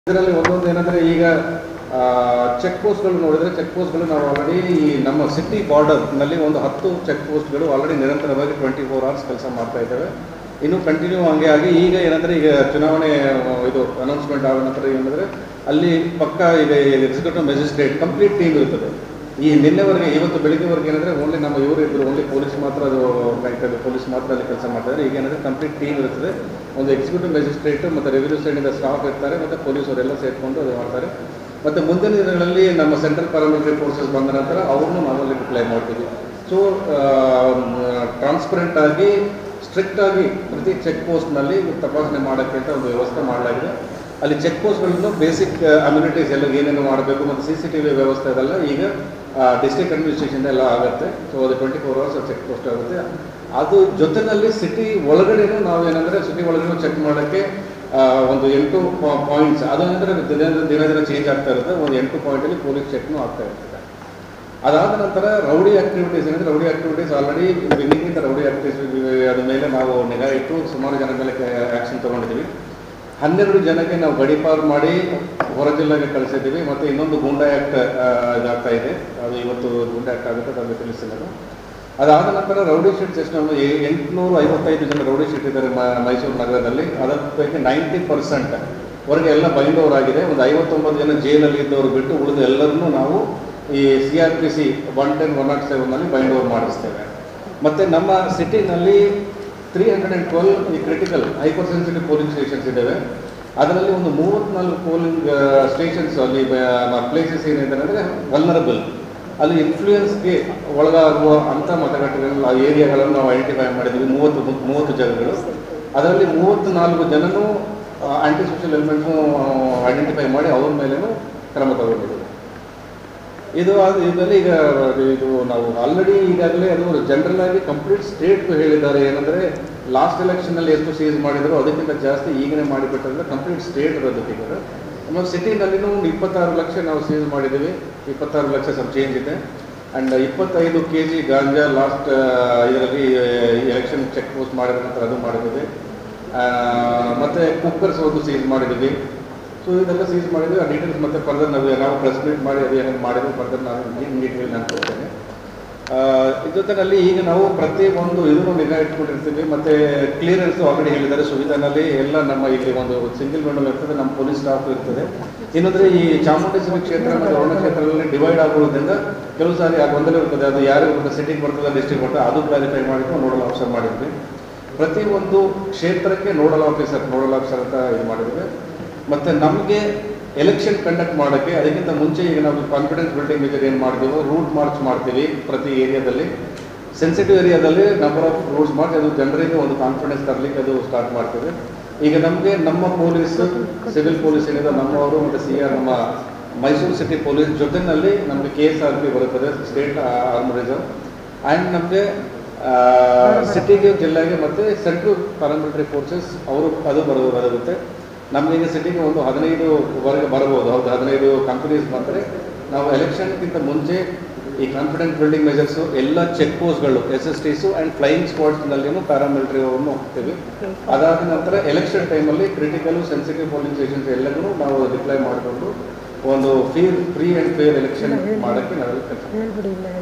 ಇದರಲ್ಲಿ ಒಂದೊಂದು ಏನಂದ್ರೆ ಈಗ ಚೆಕ್ ಪೋಸ್ಟ್ಗಳು ನೋಡಿದ್ರೆ ಚೆಕ್ ಪೋಸ್ಟ್ಗಳು ನಾವು ಆಲ್ರೆಡಿ ಈ ನಮ್ಮ ಸಿಟಿ ಬಾರ್ಡರ್ನಲ್ಲಿ ಒಂದು ಹತ್ತು ಚೆಕ್ ಪೋಸ್ಟ್ಗಳು ಆಲ್ರೆಡಿ ನಿರಂತರವಾಗಿ ಟ್ವೆಂಟಿ ಫೋರ್ ಅವರ್ಸ್ ಕೆಲಸ ಮಾಡ್ತಾ ಇದ್ದೇವೆ ಇನ್ನು ಕಂಟಿನ್ಯೂ ಹಂಗೆ ಆಗಿ ಈಗ ಏನಂದ್ರೆ ಈಗ ಚುನಾವಣೆ ಆ, ಇದು ಅನೌನ್ಸ್ಮೆಂಟ್ ಆದ ನಂತರ ಏನಂದ್ರೆ ಅಲ್ಲಿ ಪಕ್ಕ ಈಗ ಎಕ್ಸಿಕ್ಯೂಟಿವ್ ಮ್ಯಾಜಿಸ್ಟ್ರೇಟ್ ಕಂಪ್ಲೀಟ್ ಟೀಮ್ ಇರ್ತದೆ ಈ ನಿನ್ನೆವರೆಗೆ ಇವತ್ತು ಬೆಳಿಗ್ಗೆವರೆಗೆ ಏನಂದ್ರೆ ಓನ್ಲಿ ನಮ್ಮ ಇವರು ಇದ್ರು ಓನ್ಲಿ ಪೊಲೀಸ್ ಮಾತ್ರ ಅದು ಕಾಯ್ತಾರೆ ಪೊಲೀಸ್ ಮಾತ್ರ ಅಲ್ಲಿ ಕೆಲಸ ಮಾಡ್ತಾರೆ ಈಗ ಏನಂದ್ರೆ ಕಂಪ್ಲೀಟ್ ಟೀಮ್ ಇರ್ತದೆ ಒಂದು ಎಕ್ಸಿಕ್ಯೂಟಿವ್ ಮ್ಯಾಜಿಸ್ಟ್ರೇಟ್ ಮತ್ತು ರೆವಿನ್ಯೂ ಸೈಡಿಂದ ಸ್ಟಾಫ್ ಇರ್ತಾರೆ ಮತ್ತು ಪೊಲೀಸವರೆಲ್ಲ ಸೇರಿಕೊಂಡು ಅದು ಮಾಡ್ತಾರೆ ಮತ್ತು ಮುಂದಿನ ದಿನಗಳಲ್ಲಿ ನಮ್ಮ ಸೆಂಟ್ರಲ್ ಪ್ಯಾರಾಮಿಲಿಟರಿ ಫೋರ್ಸಸ್ ಬಂದ ನಂತರ ಅವ್ರನ್ನೂ ನಾವಲ್ಲಿ ಡಿಪ್ಲೈ ಮಾಡ್ತೀವಿ ಸೊ ಟ್ರಾನ್ಸ್ಪರೆಂಟ್ ಆಗಿ ಸ್ಟ್ರಿಕ್ಟ್ ಆಗಿ ಪ್ರತಿ ಚೆಕ್ ಪೋಸ್ಟ್ನಲ್ಲಿ ತಪಾಸಣೆ ಮಾಡೋಕ್ಕೆ ಅಂತ ಒಂದು ವ್ಯವಸ್ಥೆ ಮಾಡಲಾಗಿದೆ ಅಲ್ಲಿ ಚೆಕ್ ಪೋಸ್ಟ್ಗಳನ್ನು ಬೇಸಿಕ್ ಅಮ್ಯುನಿಟೀಸ್ ಎಲ್ಲ ಏನೇನು ಮಾಡಬೇಕು ಮತ್ತು ಸಿ ಸಿ ಟಿ ವಿ ವ್ಯವಸ್ಥೆ ಅದೆಲ್ಲ ಈಗ ಡಿಸ್ಟ್ರಿಕ್ಟ್ ಅಡ್ಮಿನಿಸ್ಟ್ರೇಷನ್ ಎಲ್ಲ ಆಗುತ್ತೆ ಸೊ ಅದು twenty four hours check post ಆಗುತ್ತೆ ಅದು ಜೊತೆಯಲ್ಲಿ ಸಿಟಿ ಒಳಗಡೆನೂ ನಾವು ಏನಂದರೆ ಸಿಟಿ ಒಳಗಡೆ ಚೆಕ್ ಮಾಡೋಕ್ಕೆ ಆ, ಒಂದು ಎಂಟು ಪಾಯಿಂಟ್ಸ್ ಅದು ಏನಂದರೆ ದಿನ ದಿನ ದಿನ ಚೇಂಜ್ ಆಗ್ತಾ ಇರುತ್ತೆ ಒಂದು ಎಂಟು ಪಾಯಿಂಟಲ್ಲಿ ಪೊಲೀಸ್ ಚೆಕ್ನು ಆಗ್ತಾ ಇರ್ತದೆ ಅದಾದ ನಂತರ ರೌಡಿ ಆಕ್ಟಿವಿಟೀಸ್ ಏನಂದ್ರೆ rowdy activities already beginning rowdy activities ಅದ್ರ ಮೇಲೆ ನಾವು ನಿಗಾ ಇಟ್ಟು ಸುಮಾರು ಜನ ಮೇಲೆ ಆ್ಯಕ್ಷನ್ ತೊಗೊಂಡಿದ್ದೀವಿ ಹನ್ನೆರಡು ಜನಕ್ಕೆ ನಾವು ಗಡಿಪಾರು ಮಾಡಿ ಹೊರ ಜಿಲ್ಲೆಗೆ ಕಳಿಸಿದ್ದೀವಿ ಮತ್ತು ಇನ್ನೊಂದು ಗೂಂಡಾ ಆ್ಯಕ್ಟ್ ಇದಾಗ್ತಾ ಇದೆ ಅದು ಇವತ್ತು ಗೂಂಡಾ ಆ್ಯಕ್ಟ್ ಆಗುತ್ತೆ ಅದನ್ನು ತಿಳಿಸ್ತೀನಿ ನಾನು ಅದಾದ ನಂತರ ರೌಡಿ ಶೀಟ್ ಸಿಸ್ಟಮ್ ಎಂಟುನೂರ ಐವತ್ತೈದು ಜನ ರೌಡಿ ಶೀಟ್ ಇದ್ದಾರೆ ಮ- ಮೈಸೂರು ನಗರದಲ್ಲಿ ಅದರ ಪೈಕಿ ನೈಂಟಿ ಪರ್ಸೆಂಟ್ ಹೊರಗೆ ಎಲ್ಲ ಬೈಂಡ್ ಓವರ್ ಆಗಿದೆ ಒಂದು ಐವತ್ತೊಂಬತ್ತು ಜನ ಜೈಲಲ್ಲಿ ಇದ್ದವರು ಬಿಟ್ಟು ಉಳಿದ ಎಲ್ಲರನ್ನೂ ನಾವು ಈ C R P C one ten one nought ಸೆವೆನ್ನಲ್ಲಿ ಬೈಂಡ್ ಓವರ್ ಮಾಡಿಸ್ತೇವೆ ಮತ್ತು ನಮ್ಮ ಸಿಟಿನಲ್ಲಿ ತ್ರೀ ಹಂಡ್ರೆಡ್ ಆ್ಯಂಡ್ ಟ್ವೆಲ್ ಈ critical hyper sensitive polling stations ಇದ್ದಾವೆ ಅದರಲ್ಲಿ ಒಂದು ಮೂವತ್ತ್ನಾಲ್ಕು ಪೋಲಿಂಗ್ ಸ್ಟೇಷನ್ಸ್ ಅಲ್ಲಿ ಪ್ಲೇಸಸ್ ಏನಿದೆ ಅಂದರೆ ವಲ್ನರಬಲ್ ಅಲ್ಲಿ ಇನ್ಫ್ಲೂಯೆನ್ಸ್ಗೆ ಒಳಗಾಗುವ ಅಂಥ ಮತಗಟ್ಟೆಗಳು ಆ ಏರಿಯಾಗಳನ್ನು ನಾವು ಐಡೆಂಟಿಫೈ ಮಾಡಿದ್ವಿ ಮೂವತ್ತು ಮೂವತ್ತು ಜಾಗಗಳು ಅದರಲ್ಲಿ ಮೂವತ್ತ್ನಾಲ್ಕು ಜನನು ಆಂಟಿ ಸೋಷಿಯಲ್ ಎಲಿಮೆಂಟ್ನು ಐಡೆಂಟಿಫೈ ಮಾಡಿ ಅವ್ರ ಮೇಲೇನು ಕ್ರಮ ತಗೊಂಡಿದ್ದೀವಿ ಇದು ಅದು ಇದರಲ್ಲಿ ಈಗ ಇದು ನಾವು ಆಲ್ರೆಡಿ ಈಗಾಗಲೇ ಅದು ಜನರಲ್ ಆಗಿ ಕಂಪ್ಲೀಟ್ ಸ್ಟೇಟ್ ಹೇಳಿದ್ದಾರೆ ಏನಂದರೆ ಲಾಸ್ಟ್ ಎಲೆಕ್ಷನಲ್ಲಿ ಎಷ್ಟು ಸೀಸ್ ಮಾಡಿದ್ರು ಅದಕ್ಕಿಂತ ಜಾಸ್ತಿ ಈಗನೇ ಮಾಡಿಬಿಟ್ಟಂದ್ರೆ ಕಂಪ್ಲೀಟ್ ಸ್ಟೇಟ್ ಇರೋದಕ್ಕಿದ್ದಾರೆ ನಮ್ಮ ಸಿಟಿನಲ್ಲಿನೂ ಒಂದು ಇಪ್ಪತ್ತಾರು ಲಕ್ಷ ನಾವು ಸೀಸ್ ಮಾಡಿದ್ದೀವಿ ಇಪ್ಪತ್ತಾರು ಲಕ್ಷ ಸ್ವಲ್ಪ ಚೇಂಜ್ ಇದೆ ಆ್ಯಂಡ್ ಇಪ್ಪತ್ತೈದು ಕೆ ಜಿ ಗಾಂಜಾ ಲಾಸ್ಟ್ ಇದರಲ್ಲಿ ಎಲೆಕ್ಷನ್ ಚೆಕ್ ಪೋಸ್ಟ್ ಮಾಡಿದ ನಂತರ ಅದು ಮಾಡಿದ್ದೀವಿ ಆ, ಮತ್ತೆ ಕುಕ್ಕರ್ಸ್ ಒಂದು ಸೀಸ್ ಮಾಡಿದ್ದೀವಿ ಸೊ ಇದೆಲ್ಲ ಸೀಸ್ ಮಾಡಿದ್ವಿ ಆ ಡೀಟೇಲ್ಸ್ ಮತ್ತೆ ಫರ್ದರ್ ನಾವು ನಾವು ಪ್ರೆಸ್ ಮೀಟ್ ಮಾಡಿ ಅದು ಏನೇನು ಮಾಡಿದ್ವಿ ಫರ್ದರ್ ನಾನು ಡೀಟೇಲ್ ನಾನು ಕೊಡ್ತೇನೆ ಆ, ಇದ್ರ ಜೊತೆನಲ್ಲಿ ಈಗ ನಾವು ಪ್ರತಿ ಒಂದು ಇದನ್ನು ನಿಗಾ ಇಟ್ಕೊಂಡಿರ್ತೀವಿ ಮತ್ತೆ ಕ್ಲಿಯರೆನ್ಸ್ ಆಲ್ರೆಡಿ ಹೇಳಿದ್ದಾರೆ ಸುವಿಧಾನಲ್ಲಿ ಎಲ್ಲ ನಮ್ಮ ಇಲ್ಲಿ ಒಂದು ಸಿಂಗಲ್ ವಿಂಡೋ ಇರ್ತದೆ ನಮ್ಮ ಪೊಲೀಸ್ ಸ್ಟಾಫ್ ಇರ್ತದೆ ಇನ್ನೊಂದ್ರೆ ಈ ಚಾಮುಂಡೇಶ್ವರಿ ಕ್ಷೇತ್ರ ಮತ್ತು ರೋಣ ಕ್ಷೇತ್ರದಲ್ಲಿ ಡಿವೈಡ್ ಆಗೋದ್ರಿಂದ ಕೆಲವು ಸಾರಿ ಆ ಗೊಂದಲ ಇರ್ತದೆ ಅದು ಯಾರಿಗೆ ಬರ್ತದೆ ಸಿಟಿಗೆ ಬರ್ತದೆ ಡಿಸ್ಟ್ರಿಕ್ಟ್ ಬರ್ತದೆ ಅದು ಕ್ಲಾರಿಫೈ ಮಾಡಿಕೊಂಡು ನೋಡಲ್ ಆಫೀಸರ್ ಮಾಡಿದ್ವಿ ಪ್ರತಿ ಒಂದು ಕ್ಷೇತ್ರಕ್ಕೆ ನೋಡಲ್ ಆಫೀಸರ್ ನೋಡಲ್ ಆಫೀಸರ್ ಅಂತ ಇದು ಮಾಡಿದ್ವಿ ಮತ್ತೆ ನಮಗೆ ಎಲೆಕ್ಷನ್ ಕಂಡಕ್ಟ್ ಮಾಡೋಕ್ಕೆ ಅದಕ್ಕಿಂತ ಮುಂಚೆ ಈಗ ನಾವು ಕಾನ್ಫಿಡೆನ್ಸ್ ಬಿಲ್ಡಿಂಗ್ ಮೆಜರ್ ಏನು ಮಾಡ್ತೀವೋ ರೂಟ್ ಮಾರ್ಚ್ ಮಾಡ್ತೀವಿ ಪ್ರತಿ ಏರಿಯಾದಲ್ಲಿ ಸೆನ್ಸಿಟಿವ್ ಏರಿಯಾದಲ್ಲಿ ನಂಬರ್ ಆಫ್ ರೂಟ್ಸ್ ಮಾರ್ಚ್ ಅದು ಜನರಿಗೆ ಒಂದು ಕಾನ್ಫಿಡೆನ್ಸ್ ತರಲಿಕ್ಕೆ ಅದು ಸ್ಟಾರ್ಟ್ ಮಾಡ್ತೀವಿ ಈಗ ನಮಗೆ ನಮ್ಮ ಪೊಲೀಸ್ ಸಿವಿಲ್ ಪೊಲೀಸ್ ಏನಿದೆ ನಮ್ಮವರು ಮತ್ತು ಸಿ ಆರ್ ನಮ್ಮ ಮೈಸೂರು ಸಿಟಿ ಪೊಲೀಸ್ ಜೊತೆನಲ್ಲಿ ನಮಗೆ ಕೆ ಎಸ್ ಆರ್ ಪಿ ಬರುತ್ತದೆ ಸ್ಟೇಟ್ ಆರ್ಮ್ ರಿಸರ್ವ್ ಆ್ಯಂಡ್ ನಮಗೆ ಸಿಟಿಗೆ ಜಿಲ್ಲೆಗೆ ಮತ್ತು ಸೆಂಟ್ರಲ್ ಪ್ಯಾರಾಮಿಲಿಟರಿ ಫೋರ್ಸಸ್ ಅವರು ಅದು ಬರೋ ಬರುತ್ತೆ ನಮಗೀಗ ಸಿಟಿಗೆ ಒಂದು ಹದಿನೈದು ವರೆಗೆ ಬರ್ಬೋದು ಹೌದು ಹದಿನೈದು ಕಂಪನೀಸ್ ಬಂದರೆ ನಾವು ಎಲೆಕ್ಷನ್ಗಿಂತ ಮುಂಚೆ ಈ ಕಾನ್ಫಿಡೆನ್ಸ್ ಬಿಲ್ಡಿಂಗ್ ಮೆಜರ್ಸು ಎಲ್ಲ ಚೆಕ್ ಪೋಸ್ಟ್ಗಳು S S Ts and flying ಸ್ಕ್ವಾಡ್ಸ್ನಲ್ಲಿನೂ ಪ್ಯಾರಾಮಿಲಿಟರಿ ಅವ್ರನ್ನು ಹೋಗ್ತೀವಿ ಅದಾದ ನಂತರ ಎಲೆಕ್ಷನ್ ಟೈಮಲ್ಲಿ ಕ್ರಿಟಿಕಲ್ ಸೆನ್ಸಿಟಿವ್ ಪೋಲಿಂಗ್ ಸ್ಟೇಷನ್ಸ್ ಎಲ್ಲರೂ ನಾವು ರಿಪ್ಲೈ ಮಾಡಿಕೊಂಡು ಒಂದು fee free and fair election ಮಾಡೋಕ್ಕೆ ನಾವೆಲ್ಲ ಕೆಲಸ ಹೇಳ್ಬಿಡಿ ಇಲ್ಲ